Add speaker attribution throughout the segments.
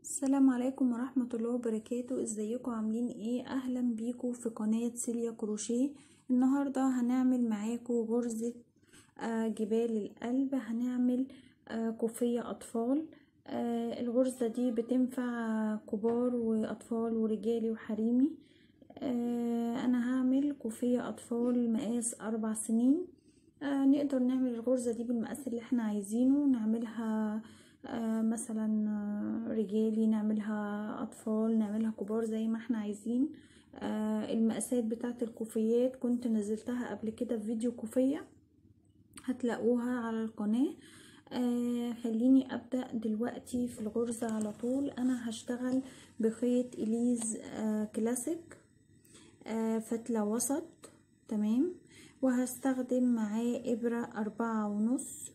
Speaker 1: السلام عليكم ورحمة الله وبركاته ازيكم عاملين ايه اهلا بيكم في قناة سيليا كروشيه النهاردة هنعمل معاكم غرزة آه، جبال القلب هنعمل آه، كوفية اطفال آه، الغرزة دي بتنفع كبار واطفال ورجالي وحريمي انا هعمل كوفية اطفال مقاس اربع سنين نقدر نعمل الغرزة دي بالمقاس اللي احنا عايزينه نعملها آه مثلا آه، رجالي نعملها اطفال نعملها كبار زي ما احنا عايزين آه المقاسات بتاعت الكوفيات كنت نزلتها قبل كده في فيديو كوفية هتلاقوها على القناة آه خليني ابدأ دلوقتي في الغرزة على طول انا هشتغل بخيط اليز آه كلاسيك آه فتلة وسط تمام وهستخدم معاه ابرة اربعة ونص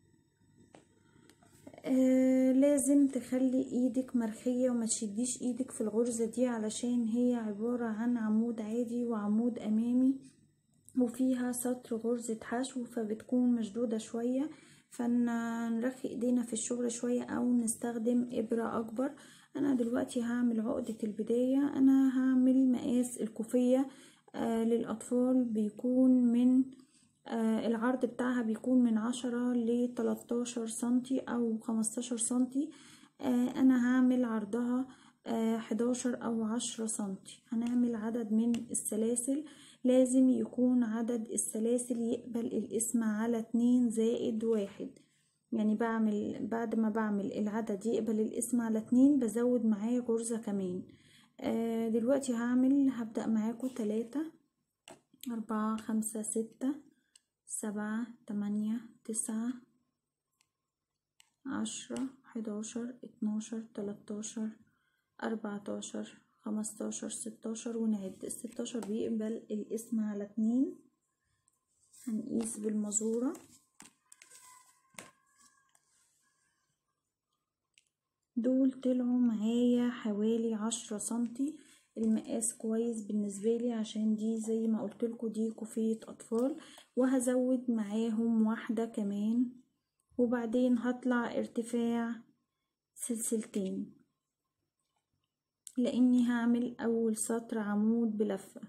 Speaker 1: آه لازم تخلي ايدك مرخية وما تشديش ايدك في الغرزة دي علشان هي عبارة عن عمود عادي وعمود امامي وفيها سطر غرزة حشو فبتكون مشدودة شوية فنرخي ايدينا في الشغل شوية او نستخدم ابرة اكبر انا دلوقتي هعمل عقدة البداية انا هعمل مقاس الكوفية آه للاطفال بيكون من آه العرض بتاعها بيكون من عشرة لتلاتاشر سنتي او خمستاشر سنتي آه انا هعمل عرضها آه حداشر او عشرة سنتي هنعمل عدد من السلاسل لازم يكون عدد السلاسل يقبل الاسم على اتنين زائد واحد يعني بعمل بعد ما بعمل العدد يقبل الاسم على اتنين بزود معاه غرزة كمان آه دلوقتي هعمل هبدأ معاكم تلاتة أربعة خمسة ستة سبعة تمانية تسعة عشرة حداشر اتناشر تلاتاشر أربعتاشر خمستاشر ستاشر ونعد الستاشر بيقبل الاسم على اتنين هنقيس بالمزورة دول طلعوا معايا حوالي عشرة سنتي المقاس كويس بالنسبة لي عشان دي زي ما قلتلكوا دي كوفية أطفال وهزود معاهم واحدة كمان وبعدين هطلع ارتفاع سلسلتين لاني هعمل اول سطر عمود بلفة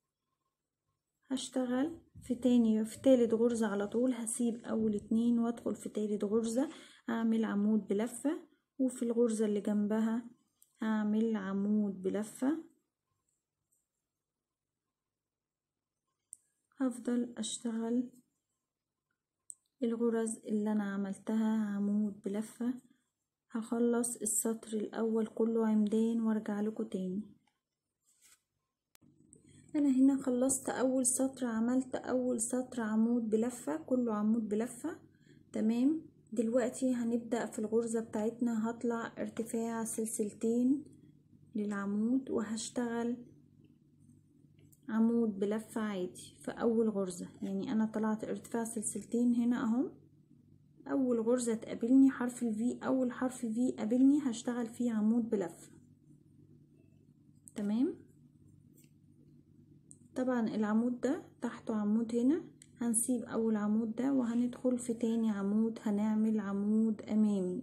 Speaker 1: هشتغل في تاني في تالت غرزة على طول هسيب اول اتنين وادخل في تالت غرزة اعمل عمود بلفة وفي الغرزة اللي جنبها هعمل عمود بلفة هفضل اشتغل الغرز اللي انا عملتها عمود بلفة هخلص السطر الاول كله عمدان وارجع لكم تاني انا هنا خلصت اول سطر عملت اول سطر عمود بلفة كله عمود بلفة تمام دلوقتي هنبدأ في الغرزة بتاعتنا هطلع ارتفاع سلسلتين للعمود وهشتغل عمود بلفة عادي في اول غرزة يعني انا طلعت ارتفاع سلسلتين هنا اهو اول غرزة تقابلني حرف الفي اول حرف الفي قابلني هشتغل فيه عمود بلفة تمام طبعا العمود ده تحته عمود هنا هنسيب اول عمود ده وهندخل في تاني عمود هنعمل عمود امامي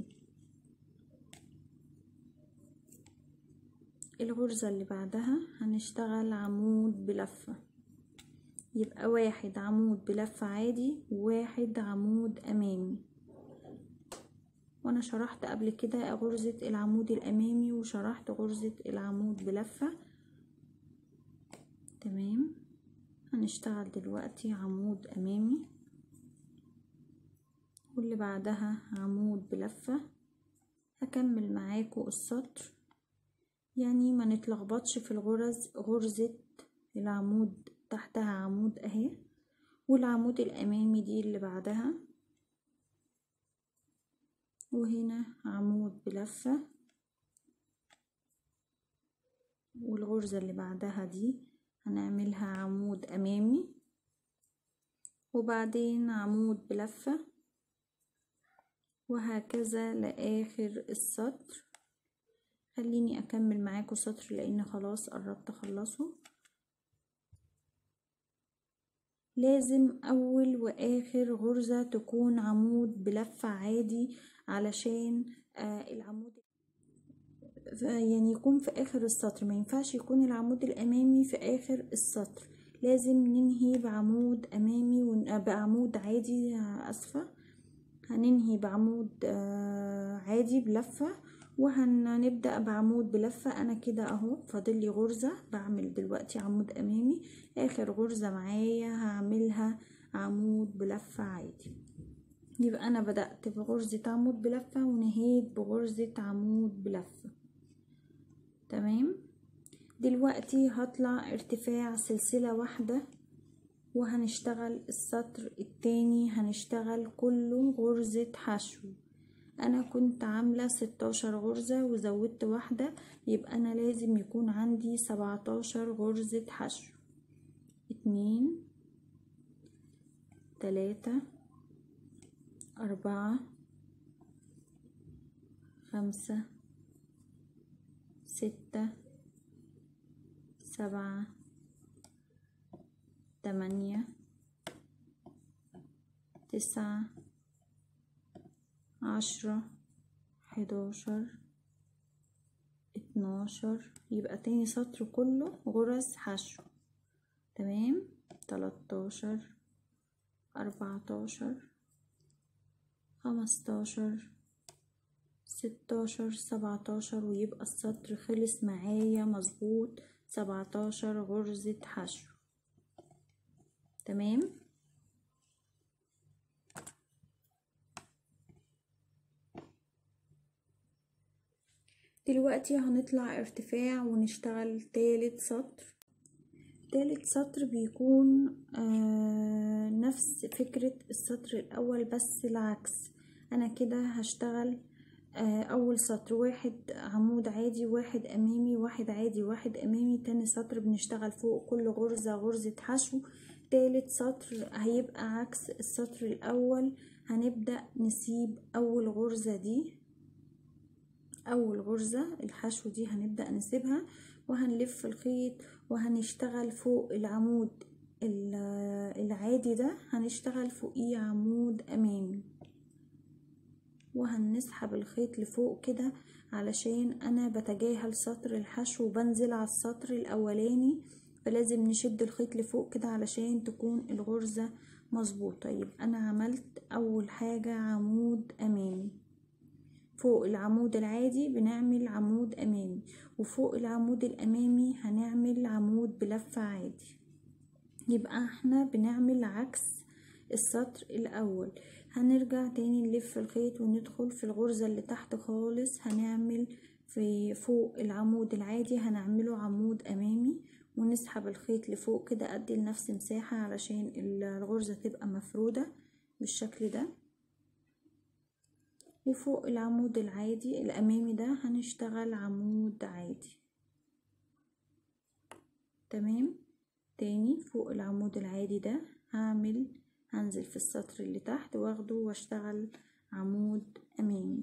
Speaker 1: الغرزة اللي بعدها هنشتغل عمود بلفة يبقى واحد عمود بلفة عادي وواحد عمود امامي وانا شرحت قبل كده غرزة العمود الامامي وشرحت غرزة العمود بلفة تمام هنشتغل دلوقتي عمود امامي واللي بعدها عمود بلفة هكمل معاكم السطر يعني ما نتلخبطش في الغرز غرزة العمود تحتها عمود اهي والعمود الامامي دي اللي بعدها وهنا عمود بلفة والغرزة اللي بعدها دي هنعملها عمود امامي وبعدين عمود بلفة وهكذا لاخر السطر خليني اكمل معاكم سطر لان خلاص قربت اخلصه لازم اول واخر غرزة تكون عمود بلفة عادي علشان آه العمود يعني يكون في اخر السطر ما ينفعش يكون العمود الامامي في اخر السطر لازم ننهي بعمود امامي ون... بعمود عادي اسفة هننهي بعمود عادي بلفة وهنبدأ بعمود بلفة انا كده اهو فاضل لي غرزة بعمل دلوقتي عمود امامي اخر غرزة معايا هعملها عمود بلفة عادي يبقى انا بدأت بغرزة عمود بلفة ونهيت بغرزة عمود بلفة تمام دلوقتي هطلع ارتفاع سلسلة واحدة وهنشتغل السطر التاني هنشتغل كله غرزة حشو انا كنت عاملة ستاشر غرزة وزودت واحدة يبقى انا لازم يكون عندي سبعتاشر غرزة حشو اتنين تلاتة أربعة خمسة ستة سبعة تمانية تسعة عشرة حداشر اتناشر يبقى تاني سطر كله غرز حشو تمام تلاتاشر أربعتاشر خمستاشر ستاشر سبعتاشر ويبقى السطر خلص معايا مظبوط سبعتاشر غرزة حشو تمام دلوقتي هنطلع ارتفاع ونشتغل تالت سطر تالت سطر بيكون آه نفس فكرة السطر الأول بس العكس أنا كده هشتغل آه أول سطر واحد عمود عادي واحد أمامي واحد عادي واحد أمامي تاني سطر بنشتغل فوق كل غرزة غرزة حشو تالت سطر هيبقى عكس السطر الأول هنبدأ نسيب أول غرزة دي أول غرزة الحشو دي هنبدأ نسيبها وهنلف الخيط وهنشتغل فوق العمود العادي ده هنشتغل فوقيه عمود أمامي وهنسحب الخيط لفوق كده علشان أنا بتجاهل سطر الحشو وبنزل على السطر الأولاني فلازم نشد الخيط لفوق كده علشان تكون الغرزة مظبوطة يبقى أنا عملت أول حاجة عمود أمامي فوق العمود العادي بنعمل عمود أمامي وفوق العمود الأمامي هنعمل عمود بلفة عادي يبقى احنا بنعمل عكس السطر الأول هنرجع تاني نلف الخيط وندخل في الغرزة اللي تحت خالص هنعمل في فوق العمود العادي هنعمله عمود أمامي ونسحب الخيط لفوق كده أدي لنفس مساحة علشان الغرزة تبقى مفرودة بالشكل ده وفوق العمود العادي الأمامي ده هنشتغل عمود عادي تمام تاني فوق العمود العادي ده هعمل هنزل في السطر اللي تحت واخده واشتغل عمود أمامي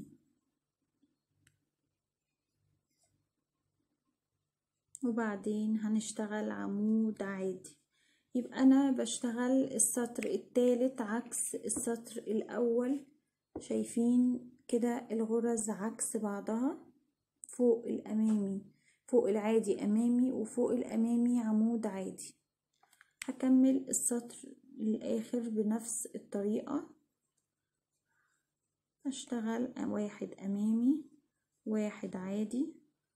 Speaker 1: وبعدين هنشتغل عمود عادي يبقى أنا بشتغل السطر التالت عكس السطر الأول شايفين كده الغرز عكس بعضها فوق الأمامي فوق العادي أمامي وفوق الأمامي عمود عادي هكمل السطر للآخر بنفس الطريقة هشتغل واحد أمامي واحد عادي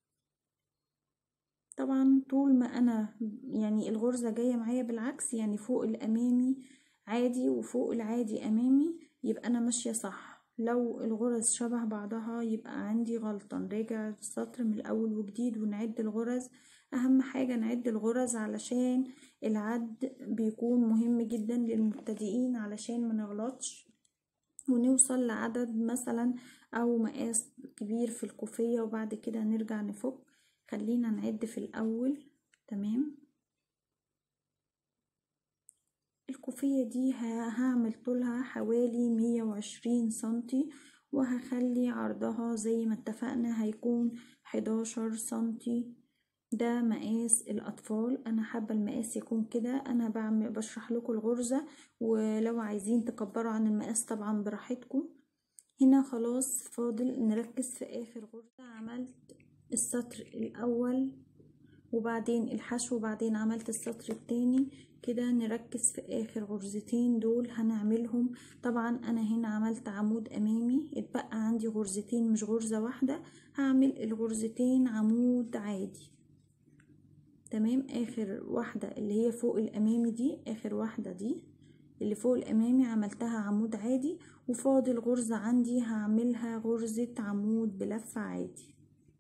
Speaker 1: طبعا طول ما أنا يعني الغرزة جاية معايا بالعكس يعني فوق الأمامي عادي وفوق العادي أمامي يبقى أنا ماشية صح لو الغرز شبه بعضها يبقى عندي غلطة نراجع السطر من الأول وجديد ونعد الغرز أهم حاجة نعد الغرز علشان العد بيكون مهم جدا للمبتدئين علشان ما نغلطش ونوصل لعدد مثلا أو مقاس كبير في الكوفية وبعد كده نرجع نفك خلينا نعد في الأول تمام الكوفية دي هعمل طولها حوالي مية وعشرين سنتي وهخلي عرضها زي ما اتفقنا هيكون حداشر سنتي ده مقاس الأطفال أنا حابة المقاس يكون كده أنا بعمل بشرح لكم الغرزة ولو عايزين تكبروا عن المقاس طبعا براحتكم هنا خلاص فاضل نركز في آخر غرزة عملت السطر الاول وبعدين الحشو وبعدين عملت السطر التاني كده نركز في اخر غرزتين دول هنعملهم طبعا انا هنا عملت عمود امامي اتبقى عندي غرزتين مش غرزة واحدة هعمل الغرزتين عمود عادي تمام اخر واحدة اللي هي فوق الامامي دي اخر واحدة دي اللي فوق الامامي عملتها عمود عادي وفاضل غرزة عندي هعملها غرزة عمود بلفة عادي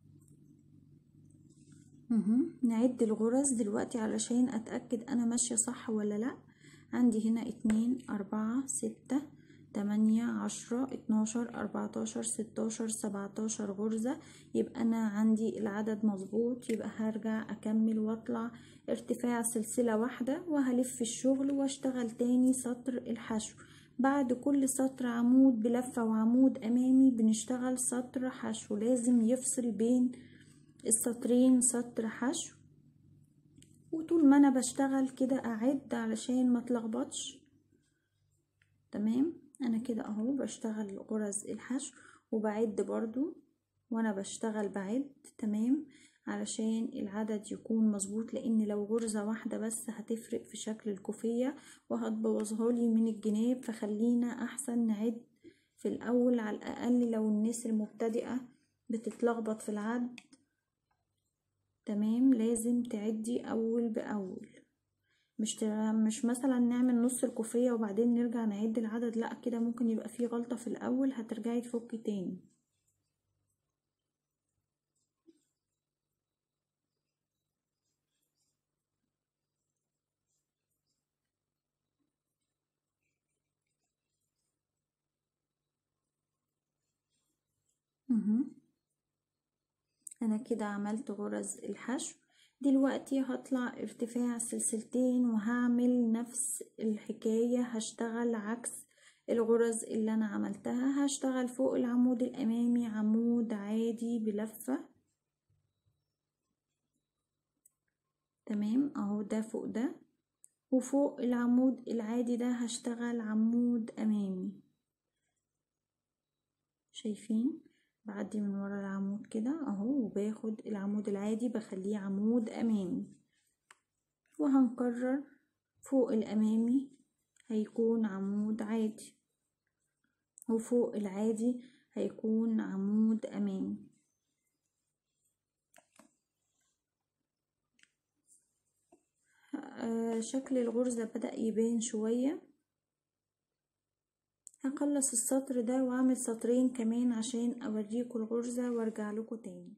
Speaker 1: مهم. نعد الغرز دلوقتي علشان اتأكد انا ماشية صح ولا لا عندي هنا اتنين اربعة ستة تمانية عشرة اتناشر اربعتاشر ستاشر سبعتاشر غرزة يبقى انا عندي العدد مظبوط يبقى هرجع اكمل واطلع ارتفاع سلسلة واحدة وهلف الشغل واشتغل تاني سطر الحشو بعد كل سطر عمود بلفة وعمود امامي بنشتغل سطر حشو لازم يفصل بين السطرين سطر حشو وطول ما انا بشتغل كده اعد علشان ما اتلخبطش تمام انا كده اهو بشتغل غرز الحشو وبعد برضو وانا بشتغل بعد تمام علشان العدد يكون مظبوط لان لو غرزة واحدة بس هتفرق في شكل الكوفية وهتبوظها لي من الجناب فخلينا احسن نعد في الاول على الاقل لو الناس المبتدئة بتتلخبط في العد تمام لازم تعدي اول باول مش مش مثلا نعمل نص الكوفية وبعدين نرجع نعد العدد لا كده ممكن يبقى فيه غلطة في الاول هترجعي تفكي تاني مهم. انا كده عملت غرز الحشو دلوقتي هطلع ارتفاع سلسلتين وهعمل نفس الحكاية هشتغل عكس الغرز اللي انا عملتها هشتغل فوق العمود الامامي عمود عادي بلفة تمام اهو ده فوق ده وفوق العمود العادي ده هشتغل عمود امامي شايفين بعدي من ورا العمود كده اهو وباخد العمود العادي بخليه عمود امامي وهنكرر فوق الامامي هيكون عمود عادي وفوق العادي هيكون عمود امامي آه شكل الغرزة بدأ يبان شوية هخلص السطر ده واعمل سطرين كمان عشان اوريكم الغرزة وارجع لكم تاني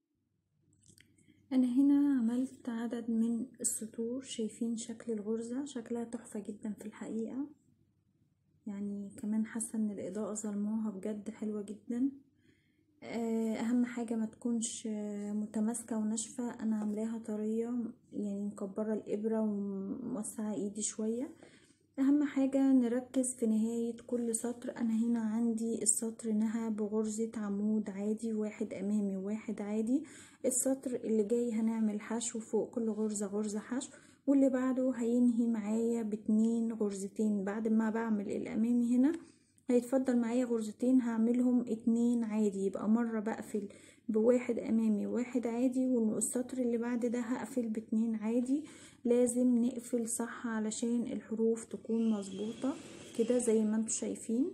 Speaker 1: انا هنا عملت عدد من السطور شايفين شكل الغرزة شكلها تحفة جدا في الحقيقة يعني كمان حاسة ان الاضاءة ظلموها بجد حلوة جدا اهم حاجة ما تكونش متماسكة وناشفة انا عاملاها طرية يعني مكبرة الابرة وموسعة ايدي شوية اهم حاجة نركز في نهاية كل سطر انا هنا عندي السطر نهى بغرزة عمود عادي واحد امامي وواحد عادي السطر اللي جاي هنعمل حشو فوق كل غرزة غرزة حشو واللي بعده هينهي معايا باتنين غرزتين بعد ما بعمل الامامي هنا هيتفضل معايا غرزتين هعملهم اتنين عادي يبقى مرة بقفل بواحد امامي وواحد عادي والسطر اللي بعد ده هقفل باتنين عادي لازم نقفل صح علشان الحروف تكون مظبوطة كده زي ما انتوا شايفين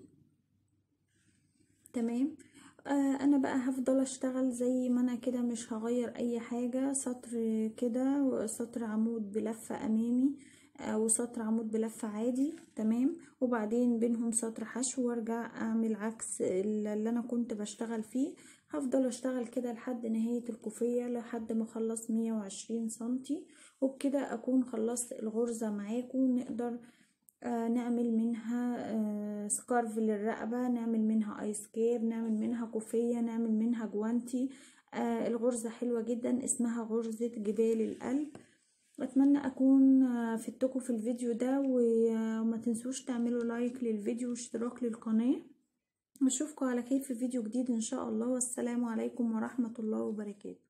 Speaker 1: تمام آه انا بقى هفضل اشتغل زي ما انا كده مش هغير اي حاجة سطر كده وسطر عمود بلفة امامي آه وسطر عمود بلفة عادي تمام وبعدين بينهم سطر حشو وارجع اعمل عكس اللي انا كنت بشتغل فيه هفضل اشتغل كده لحد نهاية الكوفية لحد ما اخلص مية وعشرين سنتي وبكده اكون خلصت الغرزة معاكم نقدر آه نعمل منها آه سكارف للرقبة نعمل منها ايس كاب نعمل منها كوفية نعمل منها جوانتي آه الغرزة حلوة جدا اسمها غرزة جبال القلب اتمنى اكون فدتكم في الفيديو ده وما تنسوش تعملوا لايك للفيديو واشتراك للقناة اشوفكم على خير في فيديو جديد ان شاء الله والسلام عليكم ورحمة الله وبركاته